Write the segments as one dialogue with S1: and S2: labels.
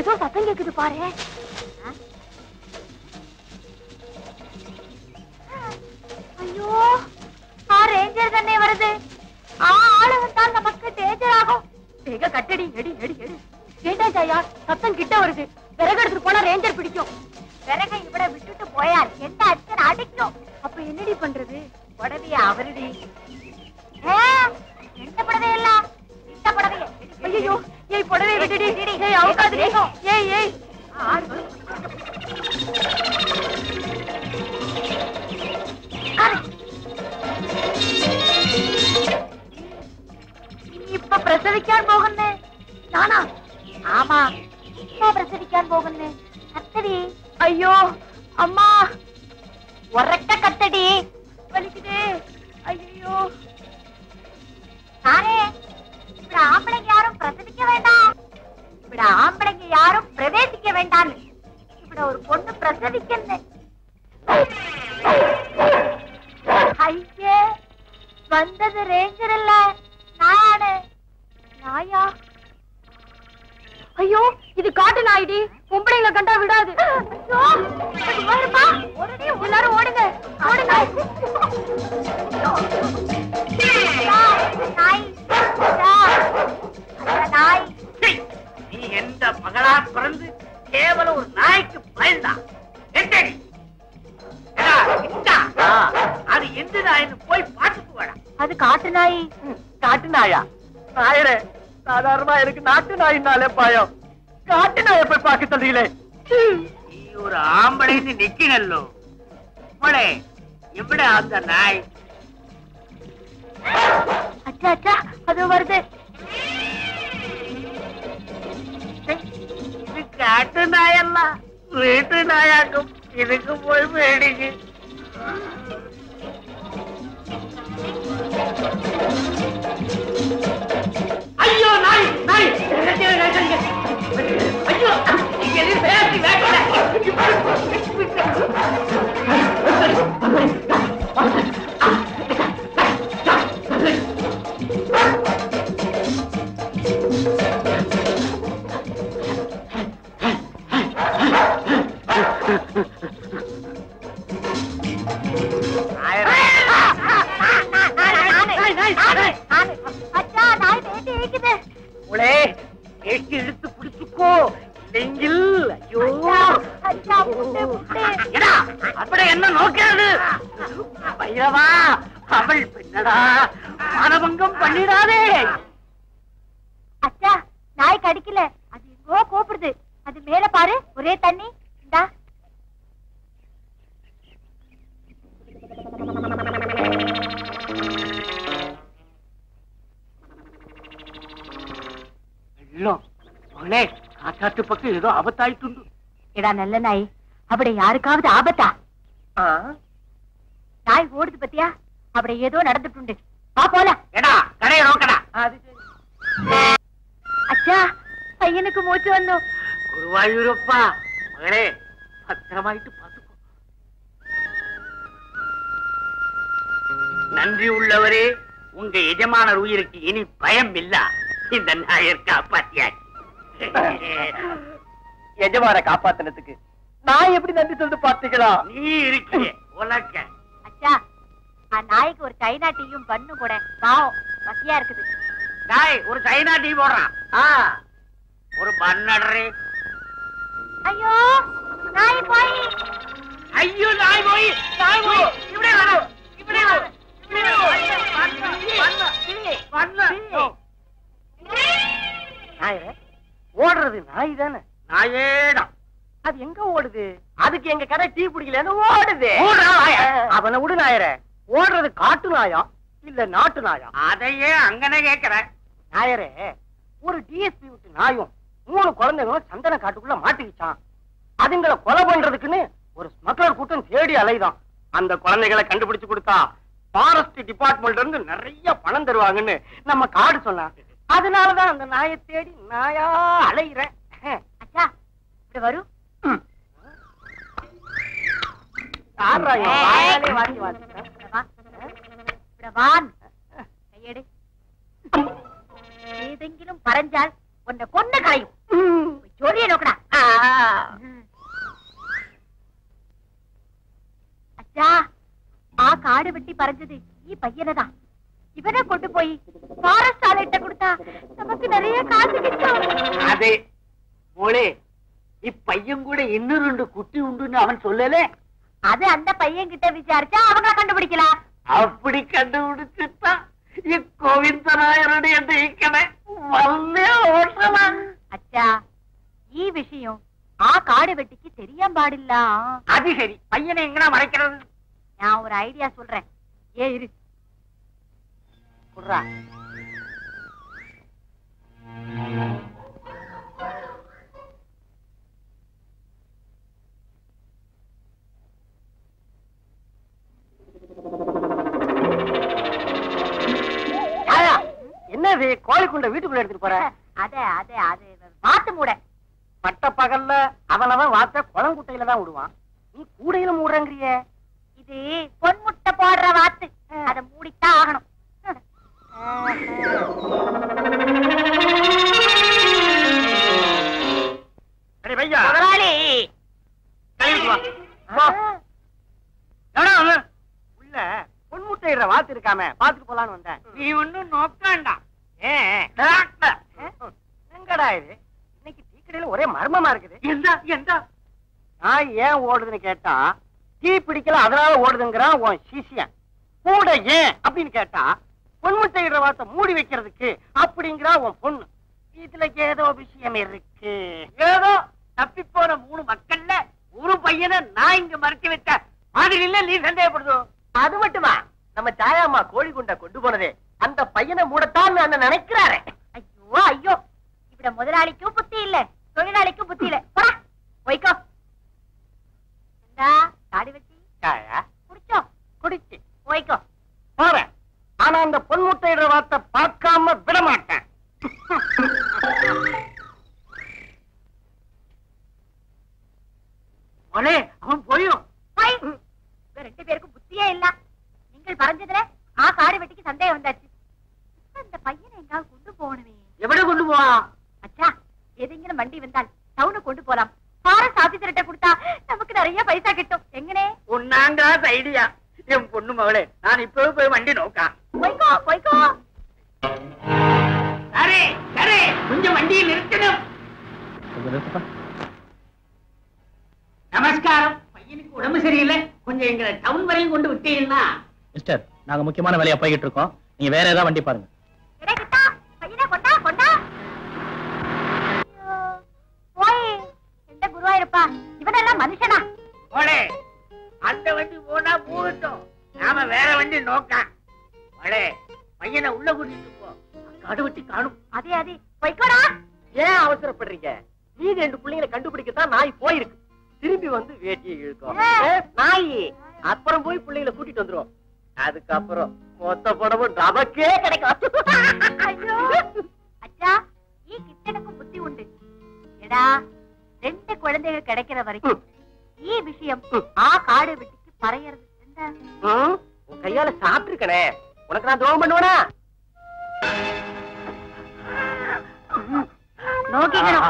S1: ஏதோ சத்தம் கேக்குது பாரு ஐயோ ஆ ரேஞ்சர் தானே வருது ஆ ஆளு வந்தா நமக்கு டேஞ்சர் ஆகும் வேக கட்டடி எடி எடி எடி கேட்டா ஜாயா சத்தம் கிட்ட வருது விறகு எடுத்துட்டு போனா ரேஞ்சர் பிடிக்கும் விறகை இவட விட்டுட்டு போயார் எந்த அச்சன் அடிக்கும் அப்ப என்னடி பண்றது புடவைய அவருடி ஏ, எந்த புடவை எல்லாம் இந்த புடவைய ஐயோ ஏய் புடவை விட்டுடி ஏய் அவுக்காது ஏய் ஏய் ഇപ്പൊ പ്രസവിക്കാൻ പോകുന്നേ ഞാനാ ആമാ ഇപ്പൊ പ്രസവിക്കാൻ പോകുന്നേ കത്തടി അയ്യോ അമ്മ ഒരൊറ്റ കത്തടി വലിക്കതേ അയ്യോ സാറേ ഇവിടെ ആമ്പളെങ്കിൽ யாரும் பிரசவிக்க வேண்டாம் ഇവിടെ ആമ്പളെങ്കിൽ யாரும் പ്രവേശിக்க വേണ്ടാന്ന് ഇവിടെ ഒരു പൊണ്ണ് പ്രസവിക്കുന്നേ ஐயே வந்தது ரேஞ்சர் இல்ல நாயானு நாயா ஐயோ இது காட்டு நாய்டி பொம்பளைங்களை கண்டா விடாது ஐயோ, அது வருப்பா. உடனே எல்லாரும் ஓடுங்க ஓடுங்க ஐயா, நாய் ஐயா, அந்த நாய்
S2: சீ, நீ எந்த மகளா பிறந்து கேவலம் ஒரு நாய்க்கு பயந்தான் எட்டடி எடா, இந்தா. அது எந்த நாய்னு போய் பார்த்துட்டு வாடா
S1: அது காட்டு நாய்
S3: காட்டு நாயா நாயரே சாதாரணமா எனக்கு நாட்டு நாயினாலே பயம் காட்டு நாயை போய் பார்க்க சொல்றீங்களே
S2: நீ ஒரு ஆம்பளைன்னு நிக்கணல்லோ மோளே எவிட அந்த நாய்
S1: அச்சா அச்சா அது வருது
S2: இது காட்டு நாயெல்லாம் வீட்டு நாயாக்கும் இதுக்கு போய் மேடிக்கு ஐயோ நாய் நாய் ஐயோ இங்க எது பேசி
S1: அச்சா நாய் வேண்டி இருக்குது
S2: உளே வேஷ்டி இழுத்து பிடிச்சுக்கோ இல்லைங்கில் ஐயோ
S1: அச்சா முட்டை முட்டை
S2: எடா அப்படி என்ன நோக்கிறது பைரவா அவள் பின்னடா மானபங்கம் பண்ணிடாதே
S1: அச்சா நாய் கடிக்கல அது எங்கோ கூப்பிடுது அது மேல பாரு ஒரே தண்ணி இந்தா
S2: வெள்ளம் மகளே காட்டாத்து பக்கம் ஏதோ ஆபத்தாயிட்டுண்டு
S1: எடா நல்ல நாய் அப்படி யாருக்காவது ஆபத்தா நாய் ஓடுது பத்தியா அப்படி ஏதோ நடந்துட்டு வா போலாம்
S2: எடா கடைய நோக்கடா
S1: அச்சா பையனுக்கு மூச்சு வந்தோம்
S2: குருவாயூரப்பா மகளே பத்திரமாயிட்டு பாத்துக்கோ நன்றி உள்ளவரே உங்க எஜமானர் உயிருக்கு இனி பயம் இல்ல இந்த நாயர் காப்பாத்தியாச்சு
S3: எஜமான காப்பாத்தினதுக்கு நான் எப்படி நன்றி சொல்லிட்டு பார்த்தீங்களா
S2: நீ இருக்கிய உலக்க
S1: அச்சா ஆ நாய்க்கு ஒரு சைனா டீயும் பண்ணும் கூட பாவம் பசியா இருக்குது
S2: நாய் ஒரு சைனா டீ போடுறான் ஆ, ஒரு பன்னடரே
S1: ஐயோ நாய் போய்
S2: ஐயோ நாய் போய் நாய் போய் இப்படி வரும் இப்படி வரும் இப்படி
S3: நாயரே ஓடுறது நாய் தானே
S2: நாயேதான்
S3: அது எங்க ஓடுது அதுக்கு எங்க கடை டீ பிடிக்கலன்னு ஓடுது
S2: ஓடுறா நாய.
S3: அவனை விடு நாயரே ஓடுறது காட்டு நாயா இல்ல நாட்டு நாயா
S2: அதையே அங்கனே கேக்குறேன்
S3: நாயரே ஒரு டிஎஸ்பி விட்டு நாயும் மூணு குழந்தைங்களும் சந்தன காட்டுக்குள்ள மாட்டிக்கிச்சான் அதுங்களை கொலை பண்றதுக்குன்னு ஒரு ஸ்மக்லர் கூட்டம் தேடி அலைதான் அந்த குழந்தைகளை கண்டுபிடிச்சு கொடுத்தா ஃபாரஸ்ட் டிபார்ட்மெண்ட்ல இருந்து நிறைய பணம் தருவாங்கன்னு நம்ம காடு சொன்னா அதனாலதான் அந்த நாயை தேடி நாயா அலைகிறேன்
S1: அச்சா இப்படி வரும்
S3: யார்ரா இவன்? வாயாலே வாங்கி வாசி.
S1: இப்படி வா. இப்படி வான் கையெடு ஏதெങ്കിലും பறஞ்சால் உன்னை கொண்டு களையும் போய் ஜோடியை நோக்கடா அச்சா ஆ காடு வெட்டி பறஞ்சது ஈ பையனதான் இவனை கொண்டு போய் ஃபாரஸ்ட் ஆலைட்ட கொடுத்தா நமக்கு நிறைய காசு கிடைக்கும்
S2: அதே மோளே இப்பையன் கூட இன்னும் ரெண்டு குட்டி உண்டுன்னு அவன் சொல்லல
S1: அது அந்த பையன் கிட்ட விசாரிச்சா அவங்கள கண்டுபிடிக்கலாம்
S2: அப்படி கண்டுபிடிச்சுட்டான் இக்கோவிந்தராயருடைய ஜெயிக்கணை வல்லே ஓட்டலாம்
S1: அச்சா ஈ விஷயம் ஆ காடு வெட்டிக்கு தெரிய பாடில்ல
S2: அது சரி பையனை எங்கடா மறைக்கிறது
S1: நான் ஒரு ஐடியா சொல்றேன் ஏ இரு
S3: குடுறா ஆயா, என்னது கோழி குண்டை வீட்டுக்குள்ள எடுத்துட்டு போற
S1: அத அத அது வாத்து மூட
S3: பட்ட பகல்ல அவனவன் வாத்த குளங்குட்டையில தான் விடுவான் நீ கூடையில மூடுறங்கிறிய
S1: இது பொன்முட்டை போடுற வாத்து அத மூடித்தான் ஆகணும்
S3: அடே பையா
S2: முதலாளி
S3: கழுவிட்டு வா. வா. எவனா அவன்? உள்ள பொன்முட்டையிடுற வாத்து இருக்காம பாத்துட்டு போலான்னு வந்தேன்
S2: நீ ஒண்ணும் நோக்காண்டா ஏன்
S3: டாக்டர். எங்கடா இது இன்னைக்கு டீ கடையில ஒரே மர்மமா இருக்குது
S2: எந்த எந்த
S3: நான் ஏன் ஓடுதுன்னு கேட்டா டீ பிடிக்கல அதனால ஓடுதுங்கிறான் உன் சிசியன் கூட ஏன் அப்படின்னு கேட்டா பொன்முட்டையிடுற வார்த்தை மூடி வைக்கிறதுக்கு அப்படிங்கிறா உன் பொண்ணு இதுல ஏதோ விஷயம் இருக்கு
S2: ஏதோ தப்பி போன மூணு மக்கள்ல ஒரு பையனை நான் இங்க மறைச்சு வச்ச மாதிரி இல்ல நீ சந்தேகப்படுதோ
S3: அது மட்டுமா நம்ம சாயாமா கோழி குண்டை கொண்டு போனதே அந்த பையனை மூடத்தான் நான் நினைக்கிறாரே
S1: ஐயோ ஐயோ இவட முதலாளிக்கும் புத்தி இல்ல தொழிலாளிக்கும் புத்தி இல்ல போடா போய்க்கோ இந்தா, தாடி வச்சு
S3: சாயா
S1: குடிச்சோ
S3: குடிச்சு
S1: போய்க்கோ
S3: போறேன் ஆனா அந்த பொன்முட்டையிடுற வார்த்தை பார்க்காம விட மாட்டேன்
S2: மொழே அவன் போயும்
S1: போய். இவங்க ரெண்டு பேருக்கும் புத்தியே இல்ல நீங்கள் பறஞ்சதுல ஆ காடு வெட்டிக்கு சந்தேகம் வந்தாச்சு இப்ப இந்த பையனை எங்காவது கொண்டு போகணுமே
S2: எവിടെ கொண்டு போவான்
S1: அச்சா எதுங்கிற வண்டி வந்தால் டவுனு கொண்டு போலாம் ஃபாரஸ்ட் ஆபீசர்கிட்ட கொடுத்தா நமக்கு நிறைய பைசா கிட்டும் எங்கனே
S2: உன்னாங்காஸ் ஐடியா என் பொண்ணு மகளே நான் இப்பவே போய் வண்டி நோக்கா
S1: போய்க்கோ போய்க்கோ
S2: சரி சரி கொஞ்சம் வண்டியை நிறுத்தணும் நமஸ்காரம் பையனுக்கு உடம்பு சரியில்லை கொஞ்சம் எங்களை டவுன் வரையும் கொண்டு விட்டீங்கன்னா
S4: மிஸ்டர் நாங்க முக்கியமான வேலையா போய்கிட்டு இருக்கோம் நீங்க வேற ஏதாவது வண்டி பாருங்க
S1: எடே கிட்டா பையனை கொண்டா கொண்டா ஐயோ, போய் எந்த குருவாயிருப்பா இவனெல்லாம் மனுஷனா
S2: மோளே அந்த வண்டி போனா போகட்டும் நாம வேற வண்டி நோக்கா மோளே பையனை உள்ள கூட்டிட்டு போ கடுவட்டி காணும்
S1: அதே அதே போய்க்கோடா
S3: ஏன் அவசரப்படுறீங்க மீதி ரெண்டு பிள்ளைங்களை கண்டுபிடிக்கத்தான் நாய் போயிருக்கு திரும்பி வந்து வேட்டியை இழுக்கும்
S1: ஏ.
S3: ஏ, நாய் அப்புறம் போய் பிள்ளைங்களை கூட்டிட்டு வந்துரும் அதுக்கப்புறம் மொத்த படமும் நமக்கே கிடைக்கும்
S1: ஐயோ அச்சா ஈ கிட்டனுக்கும் புத்தி உண்டு எடா ரெண்டு குழந்தைகள் கிடைக்கிற வரைக்கும் ஈ விஷயம் ஆ காடு விட்டுக்கு பறையறது என்ன
S3: ம், உன் கையால சாப்பிட்டுருக்கனே உனக்கு நான் துரோகம் பண்ணுவேனா
S1: நோக்கிக்கணும்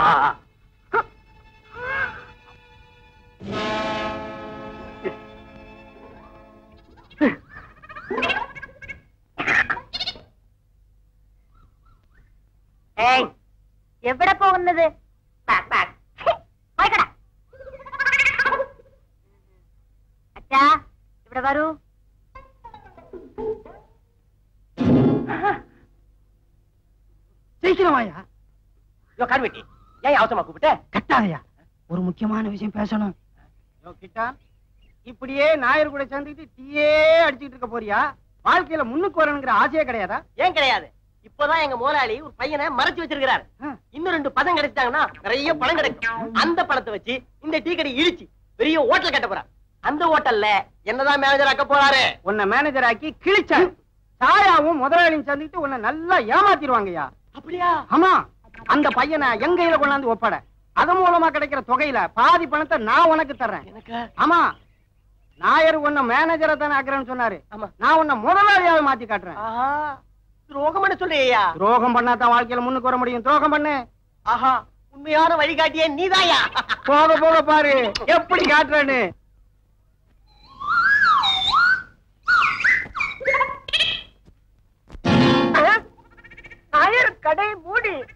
S3: ஏய்
S1: എവിടെ പോകുന്നത് ബാക്ക് ബാക്ക് പോയിക്കടാ അച്ഛാ ഇവിടെ വരൂ
S5: சீக்கிரமாயா
S3: யோ கருவெட்டி ஏன் அவசரமா கூப்பிட்ட
S5: கட்டாதையா ஒரு முக்கியமான விஷயம் பேசணும் யோ கிட்டா இப்படியே நாயர் கூட சேர்ந்துக்கிட்டு டீயே அடிச்சுக்கிட்டு இருக்க போறியா வாழ்க்கையில முன்னுக்கு வரணுங்கிற ஆசையே கிடையாதா
S3: ஏன் கிடையாது இப்பதான் எங்க முதலாளி ஒரு பையனை மறைச்சு வச்சிருக்கிறாரு
S5: ஆ.
S3: இன்னும் ரெண்டு பதம் கிடைச்சிட்டாங்கன்னா நிறைய பணம் கிடைக்கும் அந்த பணத்தை வச்சு இந்த டீ கடை இடிச்சு பெரிய ஹோட்டல் கட்ட போறார் அந்த ஹோட்டல்ல என்னதான் மேனேஜர் ஆக்க போறாரு
S5: உன்னை மேனேஜர் ஆக்கி கிழிச்சாரு சாயாவும் முதலாளியும் சேர்ந்துக்கிட்டு உன்னை நல்லா ஏமாத்திடுவாங்கய்யா
S3: அப்படியா
S5: ஆமா அந்த பையனை எங்க கையில கொண்டாந்து ஒப்பட அது மூலமா கிடைக்கிற தொகையில பாதி பணத்தை நான் உனக்கு தர்றேன்
S3: எனக்கு
S5: ஆமா நாயர் உன்னை மேனேஜரை தானே ஆக்குறேன்னு சொன்னாரு
S3: ஆமா.
S5: நான் உன்னை முதலாளியாவை மாத்தி காட்டுறேன்
S3: ஆஹா துரோகம் பண்ண சொல்றியா
S5: துரோகம் பண்ணாதான் வாழ்க்கையில முன்னுக்கு வர முடியும் துரோகம் பண்ணு
S3: ஆஹா
S2: உண்மையான வழிகாட்டியே நீதாயா
S5: போக போக பாரு எப்படி காட்டுறேன்னு
S2: நாயர் கடை மூடி